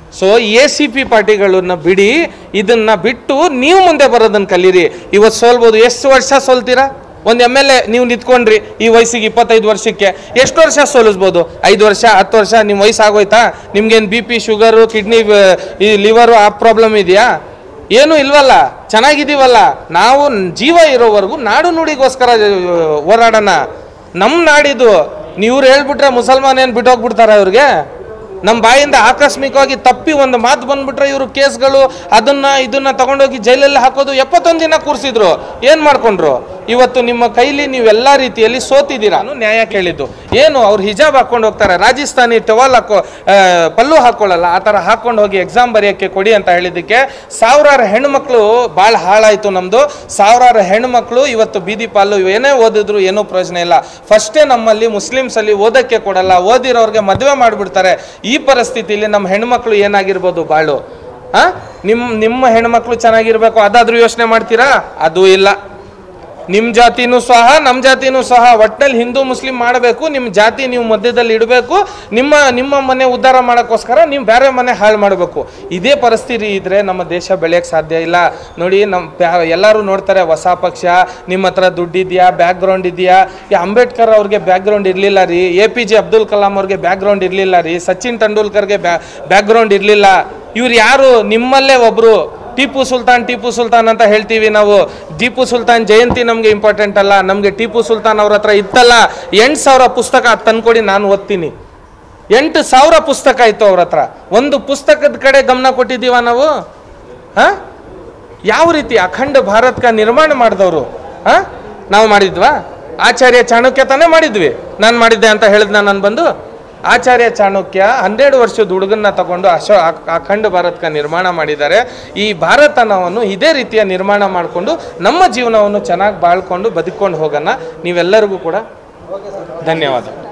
so A C P ಪಾರ್ಟಿಗಳನ್ನ ಬಿಡಿ ಇದನ್ನ ಬಿಟ್ಟು ನೀವು ಮುಂದೆ ಬರೋದನ್ನ ಕಲೀರಿ ಇವತ್ತು ಸೋಲ್ಬೋದು ಎಷ್ಟು ವರ್ಷ ಸೋಲ್ತೀರಾ ಒಂದು ಎಮ್ ಎಲ್ ಎ ನೀವು ನಿಂತ್ಕೊಂಡ್ರಿ ಈ ವಯಸ್ಸಿಗೆ ಇಪ್ಪತ್ತೈದು ವರ್ಷಕ್ಕೆ ಎಷ್ಟು ವರ್ಷ ಸೋಲಿಸ್ಬೋದು ಐದು ವರ್ಷ ಹತ್ತು ವರ್ಷ ನಿಮ್ಮ ವಯಸ್ಸು ಆಗೋಯ್ತಾ ನಿಮ್ಗೇನು ಬಿ ಪಿ ಶುಗರು ಕಿಡ್ನಿ ಈ ಲಿವರು ಆ ಪ್ರಾಬ್ಲಮ್ ಇದೆಯಾ ಏನೂ ಇಲ್ವಲ್ಲ ಚೆನ್ನಾಗಿದ್ದೀವಲ್ಲ ನಾವು ಜೀವ ಇರೋವರೆಗೂ ನಾಡು ನುಡಿಗೋಸ್ಕರ ಆ, ಹೋರಾಡೋಣ ನಮ್ಮ ನಾಡಿದು ನೀವ್ರು ಹೇಳ್ಬಿಟ್ರೆ ಮುಸಲ್ಮಾನ್ ಏನು ಬಿಟ್ಟೋಗ್ಬಿಡ್ತಾರ ಇವ್ರಿಗೆ ನಮ್ಮ ಬಾಯಿಂದ ಆಕಸ್ಮಿಕವಾಗಿ ತಪ್ಪಿ ಒಂದು ಮಾತು ಬಂದ್ಬಿಟ್ರೆ ಇವರು ಕೇಸ್ಗಳು ಅದನ್ನ ಇದನ್ನ ತಗೊಂಡೋಗಿ ಜೈಲಲ್ಲಿ ಹಾಕೋದು ಎಪ್ಪತ್ತೊಂದು ದಿನ ಕೂರಿಸಿದ್ರು ಏನು ಮಾಡ್ಕೊಂಡ್ರು ಇವತ್ತು ನಿಮ್ಮ ಕೈಲಿ ನೀವೆಲ್ಲ ರೀತಿಯಲ್ಲಿ ಸೋತಿದ್ದೀರಾ ನಾನು ನ್ಯಾಯ ಕೇಳಿದ್ದು ಏನು ಅವ್ರು ಹಿಜಾಬ್ ಹಾಕೊಂಡು ಹೋಗ್ತಾರೆ ರಾಜಸ್ಥಾನಿ ಟವಲ್ ಹಾಕೋ ಆ, ಪಲ್ಲು ಹಾಕೊಳ್ಳಲ್ಲ ಆ ಥರ ಹಾಕೊಂಡು ಹೋಗಿ ಎಕ್ಸಾಮ್ ಬರೆಯೋಕ್ಕೆ ಕೊಡಿ ಅಂತ ಹೇಳಿದ್ದಕ್ಕೆ ಸಾವಿರಾರು ಹೆಣ್ಮಕ್ಳು ಭಾಳ ಹಾಳಾಯಿತು ನಮ್ಮದು ಸಾವಿರಾರು ಹೆಣ್ಮಕ್ಳು ಇವತ್ತು ಬೀದಿ ಪಾಲು ಏನೇ ಓದಿದ್ರು ಏನೂ ಪ್ರಯೋಜನ ಇಲ್ಲ ಫಸ್ಟೇ ನಮ್ಮಲ್ಲಿ ಮುಸ್ಲಿಮ್ಸಲ್ಲಿ ಓದಕ್ಕೆ ಕೊಡಲ್ಲ ಓದಿರೋರಿಗೆ ಮದುವೆ ಮಾಡಿಬಿಡ್ತಾರೆ ಈ ಪರಿಸ್ಥಿತಿಯಲ್ಲಿ ನಮ್ಮ ಹೆಣ್ಮಕ್ಳು ಏನಾಗಿರ್ಬೋದು ಬಾಳು ಆ ನಿಮ್ಮ ನಿಮ್ಮ ಹೆಣ್ಮಕ್ಳು ಚೆನ್ನಾಗಿರ್ಬೇಕು ಅದಾದ್ರೂ ಯೋಚನೆ ಮಾಡ್ತೀರಾ ಅದು ಇಲ್ಲ ನಿಮ್ಮ ಜಾತಿನೂ ಸಹ ನಮ್ಮ ಜಾತಿನೂ ಸಹ ಒಟ್ಟಲ್ಲಿ ಹಿಂದೂ ಮುಸ್ಲಿಂ ಮಾಡಬೇಕು ನಿಮ್ಮ ಜಾತಿ ನೀವು ಮಧ್ಯದಲ್ಲಿ ಇಡಬೇಕು ನಿಮ್ಮ ನಿಮ್ಮ ಮನೆ ಉದ್ಧಾರ ಮಾಡೋಕ್ಕೋಸ್ಕರ ನೀವು ಬೇರೆ ಮನೆ ಹಾಳು ಮಾಡಬೇಕು ಇದೇ ಪರಿಸ್ಥಿತಿ ಇದ್ರೆ ನಮ್ಮ ದೇಶ ಬೆಳೆಯೋಕ್ಕೆ ಸಾಧ್ಯ ಇಲ್ಲ ನೋಡಿ ನಮ್ಮ ಎಲ್ಲರೂ ನೋಡ್ತಾರೆ ಹೊಸ ಪಕ್ಷ ನಿಮ್ಮ ಹತ್ರ ದುಡ್ಡಿದೆಯಾ ಬ್ಯಾಕ್ಗ್ರೌಂಡ್ ಇದೆಯಾ ಈ ಅಂಬೇಡ್ಕರ್ ಅವ್ರಿಗೆ ಬ್ಯಾಕ್ಗ್ರೌಂಡ್ ಇರಲಿಲ್ಲ ರೀ A P J Abdul Kalam ಅವ್ರಿಗೆ ಬ್ಯಾಕ್ಗ್ರೌಂಡ್ ಇರಲಿಲ್ಲ ರೀ ಸಚಿನ್ ತೆಂಡೂಲ್ಕರ್ಗೆ ಬ್ಯಾ ಬ್ಯಾಕ್ಗ್ರೌಂಡ್ ಇರಲಿಲ್ಲ ಇವ್ರು ಯಾರು ನಿಮ್ಮಲ್ಲೇ ಒಬ್ಬರು ಟಿಪ್ಪು ಸುಲ್ತಾನ್ ಟಿಪ್ಪು ಸುಲ್ತಾನ್ ಅಂತ ಹೇಳ್ತೀವಿ ನಾವು ಟಿಪ್ಪು ಸುಲ್ತಾನ್ ಜಯಂತಿ ನಮಗೆ ಇಂಪಾರ್ಟೆಂಟ್ ಅಲ್ಲ ನಮಗೆ ಟಿಪ್ಪು ಸುಲ್ತಾನ್ ಅವ್ರ ಹತ್ರ ಇತ್ತಲ್ಲ ಎಂಟು ಸಾವಿರ ಪುಸ್ತಕ ಅದ್ ತಂದ್ಕೊಡಿ ನಾನು ಓದ್ತೀನಿ ಎಂಟು ಸಾವಿರ ಪುಸ್ತಕ ಇತ್ತು ಅವ್ರ ಹತ್ರ ಒಂದು ಪುಸ್ತಕದ ಕಡೆ ಗಮನ ಕೊಟ್ಟಿದ್ದೀವ ನಾವು ಹಾ ಯಾವ ರೀತಿ ಅಖಂಡ ಭಾರತಕ ನಿರ್ಮಾಣ ಮಾಡಿದವರು ಹಾ ನಾವು ಮಾಡಿದ್ವಾ ಆಚಾರ್ಯ ಚಾಣಕ್ಯ ತಾನೇ ಮಾಡಿದ್ವಿ ನಾನು ಮಾಡಿದ್ದೆ ಅಂತ ಹೇಳಿದ್ನ ನಾನು ಬಂದು ಆಚಾರ್ಯ ಚಾಣಕ್ಯ ಹನ್ನೆರಡು ವರ್ಷದ ಹುಡುಗನ್ನ ತಗೊಂಡು ಅಶೋ ಅಖ- ಅಖಂಡ ಭಾರತಕ ನಿರ್ಮಾಣ ಮಾಡಿದ್ದಾರೆ ಈ ಭಾರತನವನ್ನು ಇದೇ ರೀತಿಯ ನಿರ್ಮಾಣ ಮಾಡಿಕೊಂಡು ನಮ್ಮ ಜೀವನವನ್ನು ಚೆನ್ನಾಗಿ ಬಾಳ್ಕೊಂಡು ಬದುಕೊಂಡು ಹೋಗೋಣ ನೀವೆಲ್ಲರಿಗೂ ಕೂಡ ಧನ್ಯವಾದ